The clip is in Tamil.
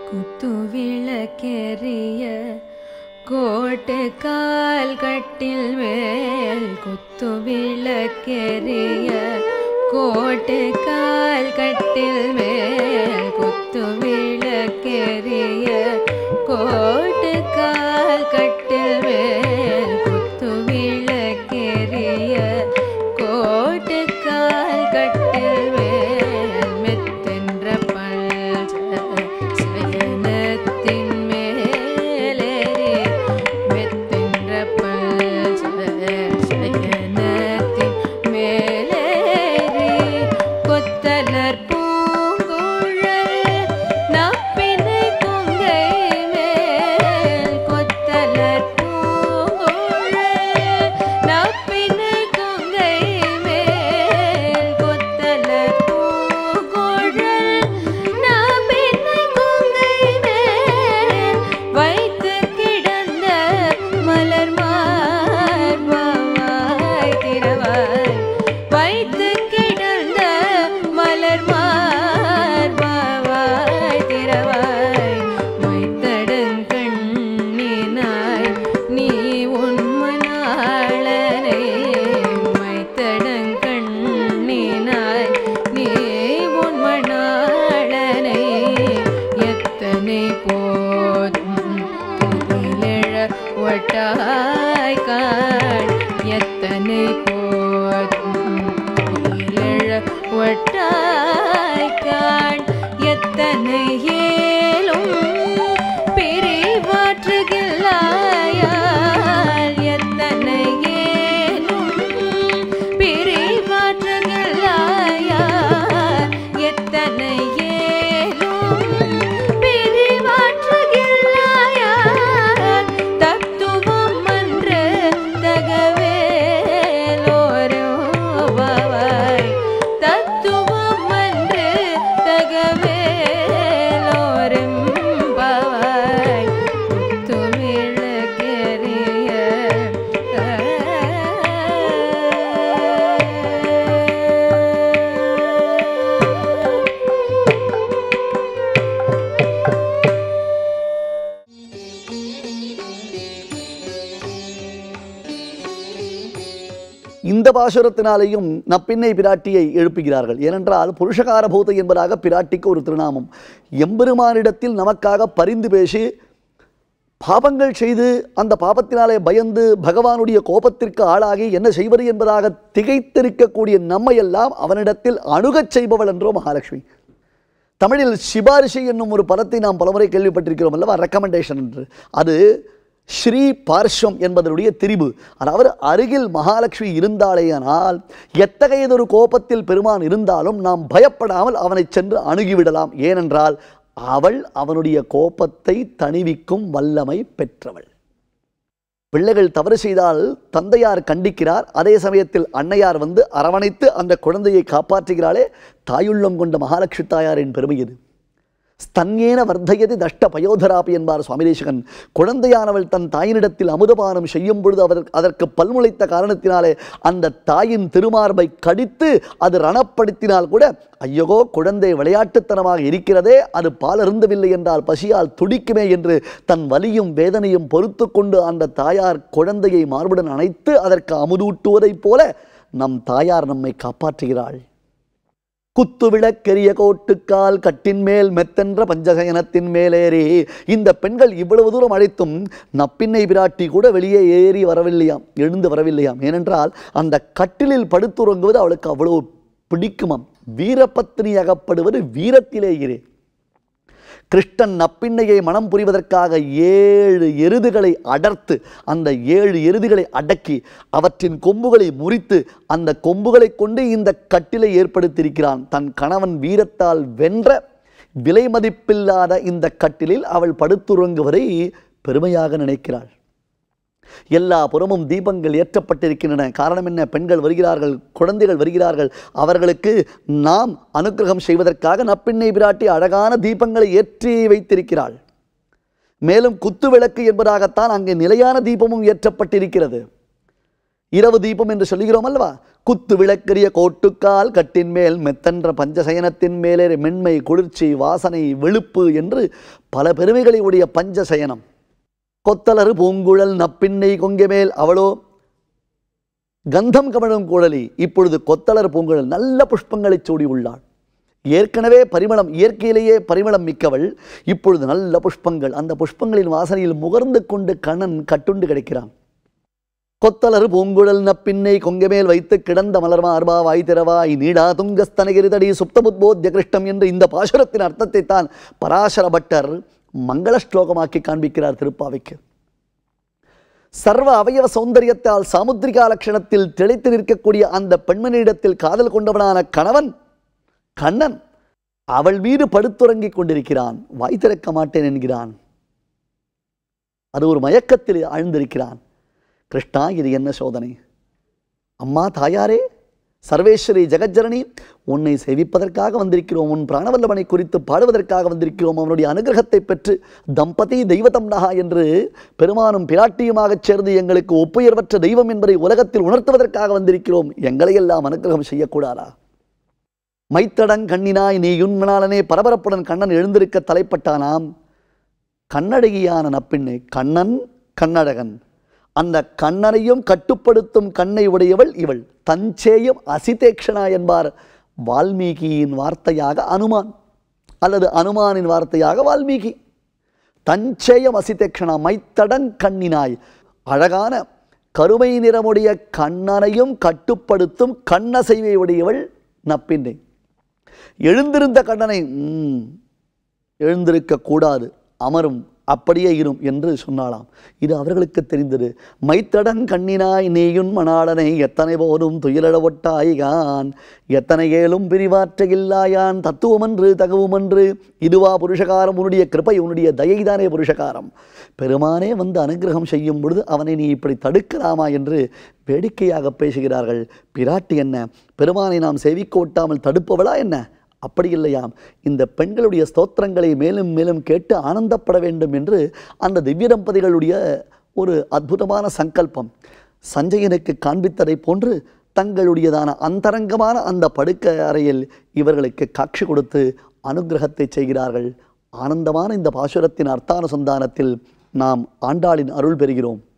குத்து விளக்கெறிய கோட்டு கால் கட்டில் மேல் குத்து விளக்கெறிய கோட்டு கால் கட்டில் மேல் குத்து விளக்கெறிய கோட்டு கால் கட்டில் மேல் குத்து விளக்கெறிய கோட்டு கால் கட்டில் மேல் மெத்தென்ற பல்ச சயனத்தின் மேலேறி மெத்தென்ற பல்ச சயனத்தின் மேலேறி கொத்தலர் பூங்குழல் நப்பினை கொங்கை மேல் கொத்தலர் பூங்குழல் நப்பினை கொங்கை மேல் கொத்தலர் பூங்குழல் நப்பினை கொங்கை மேல் வைத்து கிடந்த மலர் மார்பாய் திரவாய் வைத்து கிடந்த மலர் மார்பாய் திரவாய் மைத்தடங்கண்ணினாய் நீ உன்மனாளனை மைத்தடங்கண்ணினாய் நீ உன்மனாளனை எத்தனை போதும் துயிலெழ ஒட்டாய் காள் எத்தனை போதும் துயிலெழ ஒட்டாய் காள் எத்தனை ஏலும் பிரிவாற்றுகில்லாயால் எத்தனை ஏலும் பிரிவாற்றுகில்லாயால் எத்தனை ஏலும் பிரிவாற்றுகில்லாயால் தத்துவம் அன்று தகவேலோரோவாய் தத்துவம் அன்று தகவேலோரும் பவாய் குத்து விளக்கெறிய இந்த பாசுரத்தினாலேயும் நப்பின்னை பிராட்டியை எழுப்புகிறார்கள் ஏனென்றால் புருஷகார பூத என்பதாக பிராட்டிக்கு ஒரு திருநாமம் எம்பெருமானிடத்தில் நமக்காக பரிந்து பேசி பாபங்கள் செய்து அந்த பாபத்தினாலே பயந்து பகவானுடைய கோபத்திற்கு ஆளாகி என்ன செய்வது என்பதாக திகைத்திருக்கக்கூடிய நம்மையெல்லாம் அவனிடத்தில் அணுகச் செய்பவள் என்றோ மகாலட்சுமி தமிழில் சிபாரிசு என்னும் ஒரு பதத்தை நாம் பலமுறை கேள்விப்பட்டிருக்கிறோம் அல்லவா ரெக்கமெண்டேஷன் என்று அது ஸ்ரீ பார்ஷ்வம் என்பதனுடைய திரிபு அதாவது அருகில் மகாலட்சுமி இருந்தாலேயானால் எத்தகையதொரு கோபத்தில் பெருமான் இருந்தாலும் நாம் பயப்படாமல் அவனை சென்று அணுகிவிடலாம் ஏனென்றால் அவள் அவனுடைய கோபத்தை தணிவிக்கும் வல்லமை பெற்றவள் பிள்ளைகள் தவறு செய்தால் தந்தையார் கண்டிக்கிறார் அதே சமயத்தில் அன்னையார் வந்து அரவணைத்து அந்த குழந்தையை காப்பாற்றுகிறாளே தாயுள்ளம் கொண்ட மகாலட்சுமி தாயாரின் பெருமை இது ஸ்தன்யேன வர்த்தயதி தஷ்ட பயோதராபி என்பார் சுவாமி தேசிகன் குழந்தையானவள் தன் தாயினிடத்தில் அமுதபானம் செய்யும் பொழுது அவர் அதற்கு பல்முளைத்த காரணத்தினாலே அந்த தாயின் திருமார்பை கடித்து அது ரணப்படுத்தினால் கூட ஐயகோ குழந்தை விளையாட்டுத்தனமாக இருக்கிறதே அது பால் அருந்தவில்லை என்றால் பசியால் துடிக்குமே என்று தன் வலியும் வேதனையும் பொறுத்து கொண்டு அந்த தாயார் குழந்தையை மார்புடன் அணைத்து அதற்கு அமுதூட்டுவதைப் போல நம் தாயார் நம்மை காப்பாற்றுகிறாள் குத்து விளக்கெரிய கோட்டுக்கால் கட்டின் மேல் மெத்தென்ற பஞ்சகயனத்தின் மேலேறி இந்த பெண்கள் இவ்வளவு தூரம் அழைத்தும் நப்பின்னை பிராட்டி கூட வெளியே ஏறி வரவில்லையாம் எழுந்து வரவில்லையாம் ஏனென்றால் அந்த கட்டிலில் படுத்துறங்குவது அவளுக்கு அவ்வளவு பிடிக்குமாம் வீரபத்னி அகப்படுவது வீரத்திலேயே கிருஷ்ணன் நப்பிண்ணையை மனம் புரிவதற்காக ஏழு எருதுகளை அடர்த்து அந்த ஏழு எருதுகளை அடக்கி அவற்றின் கொம்புகளை முறித்து அந்த கொம்புகளை கொண்டு இந்த கட்டிலை ஏற்படுத்தியிருக்கிறான் தன் கணவன் வீரத்தால் வென்ற விலை மதிப்பில்லாத இந்த கட்டிலில் அவள் படுத்துறங்குவதை பெருமையாக நினைக்கிறாள் எல்லா புறமும் தீபங்கள் ஏற்றப்பட்டிருக்கின்றன காரணம் என்ன பெண்கள் வருகிறார்கள் குழந்தைகள் வருகிறார்கள் அவர்களுக்கு நாம் அனுக்கிரகம் செய்வதற்காக நப்பிண்ணை பிராட்டி அழகான தீபங்களை ஏற்றி வைத்திருக்கிறாள் மேலும் குத்து விளக்கு என்பதாகத்தான் அங்கே நிலையான தீபமும் ஏற்றப்பட்டிருக்கிறது இரவு தீபம் என்று சொல்லுகிறோம் அல்லவா குத்து விளக்கரிய கோட்டுக்கால் கட்டின் மேல் மெத்தன்ற பஞ்சசயனத்தின் மேலே மென்மை குளிர்ச்சி வாசனை வெளுப்பு என்று பல பெருமைகளை உடைய பஞ்சசயனம் கொத்தலறு பூங்குழல் நப்பின்னை கொங்கை மேல் அவளோ கந்தம் கமழும் குழலி இப்பொழுது கொத்தலர் பூங்குழல் நல்ல புஷ்பங்களை சூடி உள்ளாள் ஏற்கனவே பரிமளம் இயற்கையிலேயே பரிமளம் மிக்கவள் இப்பொழுது நல்ல புஷ்பங்கள் அந்த புஷ்பங்களின் வாசனையில் முகர்ந்து கொண்டு கண்ணன் கட்டுண்டு கிடைக்கிறான் கொத்தலர் பூங்குழல் நப்பின்னை கொங்கமேல் வைத்து கிடந்த மலர் மார்பா வாய் திறவாய் நீடா துங்கஸ்தனகிரிதடி சுப்தமுத்போத்ய கிருஷ்ணம் என்று இந்த பாசுரத்தின் அர்த்தத்தை தான் பராசர பட்டர் மங்கள ஸ்லோகமாக்கி காண்பிக்கிறார் திருப்பாவைக்கு சர்வ அவயவ சௌந்தரியத்தால் சாமுத்திரிகா லட்சணத்தில் திளைத்து நிற்கக்கூடிய அந்த பெண்மணியிடத்தில் காதல் கொண்டவனான கணவன் கண்ணன் அவள் மீது படுத்துறங்கிக் கொண்டிருக்கிறான் வாய் திறக்க மாட்டேன் என்கிறான் அது ஒரு மயக்கத்தில் ஆழ்ந்திருக்கிறான் கிருஷ்ணா இது என்ன சோதனை அம்மா தாயாரே சர்வேஸ்வரி ஜெகஜனனி உன்னை சேவிப்பதற்காக வந்திருக்கிறோம் உன் பிராணவல்லவனை குறித்து பாடுவதற்காக வந்திருக்கிறோம் அவனுடைய அனுகிரகத்தை பெற்று தம்பதி தெய்வதம் நகா என்று பெருமானும் பிராட்டியுமாகச் சேர்ந்து எங்களுக்கு ஒப்புயர்வற்ற தெய்வம் என்பதை உலகத்தில் உணர்த்துவதற்காக வந்திருக்கிறோம் எங்களையெல்லாம் அனுகிரகம் செய்யக்கூடாதா மைத்தடங் கண்ணினாய் நீ யுன்மனாலனே பரபரப்புடன் கண்ணன் எழுந்திருக்க தலைப்பட்டானாம் கண்ணடகியான நப்பிண்ணை கண்ணன் கண்ணழகன் அந்த கண்ணனையும் கட்டுப்படுத்தும் கண்ணை உடையவள் இவள் தஞ்சேயம் அசிதேக்ஷனா என்பார் வால்மீகியின் வார்த்தையாக அனுமான் அல்லது அனுமானின் வார்த்தையாக வால்மீகி தஞ்சேயம் அசிதேக்ஷனா மைத்தடங் கண்ணினாய் அழகான கருமை நிறமுடைய கண்ணனையும் கட்டுப்படுத்தும் கண்ணசைவை உடையவள் நப்பின்னை எழுந்திருந்த கண்ணனை "ம், எழுந்திருக்க கூடாது அமரும் அப்படியே இரும் என்று சொன்னாளாம் இது அவர்களுக்கு தெரிந்தது மைத்தடங் கண்ணினாய் நீயுன் மணாளனை எத்தனை போதும் துயிலழ ஒட்டாய்கான் எத்தனை ஏலும் பிரிவாற்ற இல்லாயான் தத்துவமன்று தகவுமன்று இதுவா புருஷகாரம் உன்னுடைய கிருபை உன்னுடைய தயைதானே புருஷகாரம் பெருமானே வந்து அனுகிரகம் செய்யும் பொழுது அவனை நீ இப்படி தடுக்கலாமா என்று வேடிக்கையாக பேசுகிறார்கள் பிராட்டி என்ன பெருமானை நாம் சேவிக்க ஒட்டாமல் தடுப்பவளா என்ன அப்படி இல்லையாம் இந்த பெண்களுடைய ஸ்தோத்திரங்களை மேலும் மேலும் கேட்டு ஆனந்தப்பட வேண்டும் என்று அந்த திவ்ய தம்பதிகளுடைய ஒரு அற்புதமான சங்கல்பம் சஞ்சயனுக்கு காண்பித்ததை போன்று தங்களுடையதான அந்தரங்கமான அந்த படுக்கை அறையில் இவர்களுக்கு காட்சி கொடுத்து அனுக்கிரகத்தை செய்கிறார்கள் ஆனந்தமான இந்த பாசுரத்தின் அர்த்தானுசந்தானத்தில் நாம் ஆண்டாளின் அருள் பெறுகிறோம்